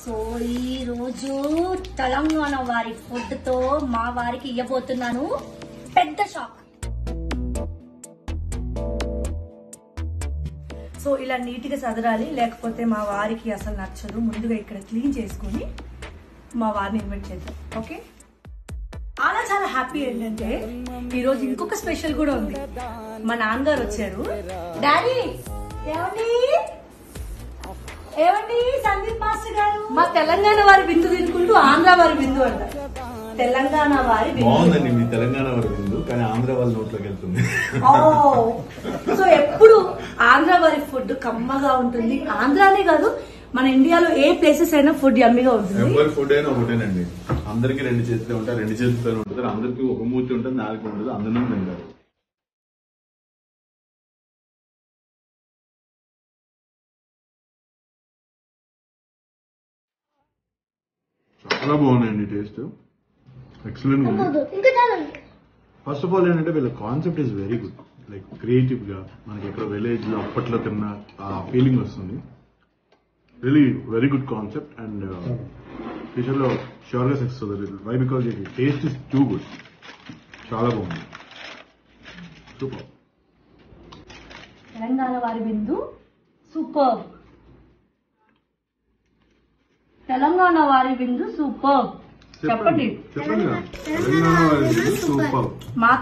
so ఈ రోజు తెలంగాణ వారి ఫుడ్ తో మా వారికి ఇవ్వబోతున్నాను పెద్ద షాక్ సో ఇలా నీట్ గా సదరాలి లేకపోతే మా వారికి అసలు నచ్చదు ముందుగా ఇక్కడ క్లీన్ చేసుకొని మా వారిని ఇన్వైట్ చేద్దాం ఓకే చాలా చాలా హ్యాపీ ఏంటంటే ఈ రోజు ఇంకొక స్పెషల్ కూడా ఉంది మా నాన్నగారు వచ్చారు డాడీ ఏమండి ఏమండి సందీప్ మాస్టర్ గారు మా తెలంగాణ వారి బిందు తినుకుంటూ ఆంధ్ర వారి బిందు అంట తెలంగాణ వారి బిందు బాగుందండి మీ తెలంగాణ వారి విందు కానీ ఆంధ్ర వాళ్ళ నోట్లోకి వెళ్తుంది ఓ సో ఎప్పుడు ఆంధ్ర వారి ఫుడ్ కమ్మగా ఉంటుంది ఆంధ్రానే కాదు మన ఇండియాలో ఏ ప్లేసెస్ అయినా ఫుడ్ యమ్మీగా ఉంటుంది ఎవరి ఫుడ్ అయినా ఒకటేనండి అందరికి రెండు చేతులే ఉంటారు రెండు చేతులతో ఉంటారు అందరికి ఒక మూర్తి ఉంటుంది నాలుగు ఉంటుంది అందరం తింటారు చాలా బాగున్నాయండి టేస్ట్ ఎక్సలెంట్ ఉంది ఫస్ట్ ఆఫ్ ఆల్ ఏంటంటే వీళ్ళ concept is very good like creative గా మనకి ఎక్కడ విలేజ్ లో అప్పట్లో తిన్న ఆ ఫీలింగ్ వస్తుంది really very good concept and future లో షూర్ గా సక్సెస్ అవుతుంది వై బికాజ్ ఇది టేస్ట్ ఇస్ టూ గుడ్ చాలా బాగుంది సూపర్ తెలంగాణ వారి బిందు సూపర్ తెలంగాణ వారి బిందు సూపర్ చెప్పండి చెప్పండి తెలంగాణ సూపర్ మా